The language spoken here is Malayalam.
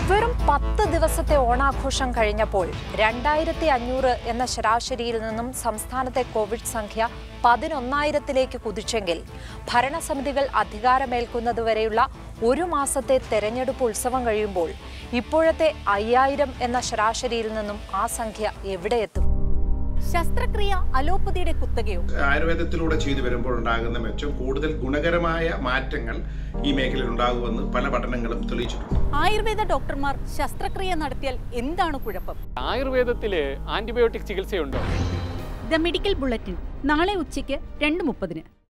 വെറും പത്ത് ദിവസത്തെ ഓണാഘോഷം കഴിഞ്ഞപ്പോൾ രണ്ടായിരത്തി അഞ്ഞൂറ് എന്ന ശരാശരിയിൽ നിന്നും സംസ്ഥാനത്തെ കോവിഡ് സംഖ്യ പതിനൊന്നായിരത്തിലേക്ക് കുതിച്ചെങ്കിൽ ഭരണസമിതികൾ അധികാരമേൽക്കുന്നതുവരെയുള്ള ഒരു മാസത്തെ തെരഞ്ഞെടുപ്പ് ഉത്സവം കഴിയുമ്പോൾ ഇപ്പോഴത്തെ അയ്യായിരം എന്ന ശരാശരിയിൽ നിന്നും ആ സംഖ്യ എവിടെ എത്തും ശസ്ത്രക്രിയ അലോപ്പതിയുടെ കുത്തകയോ ആയുർവേദത്തിലൂടെ ചെയ്തു വരുമ്പോൾ ഉണ്ടാകുന്ന മെച്ചം കൂടുതൽ ഗുണകരമായ മാറ്റങ്ങൾ ഈ മേഖലയിൽ ഉണ്ടാകുമെന്ന് പല പഠനങ്ങളും തെളിയിച്ചിട്ടുണ്ട് ആയുർവേദ ഡോക്ടർമാർ ശസ്ത്രക്രിയ നടത്തിയാൽ എന്താണ് കുഴപ്പം ആയുർവേദത്തിൽ ആന്റിബയോട്ടിക് ചികിത്സയുണ്ടോ ദ മെഡിക്കൽ ബുള്ളറ്റിൻ നാളെ ഉച്ചയ്ക്ക് രണ്ട് മുപ്പതിന്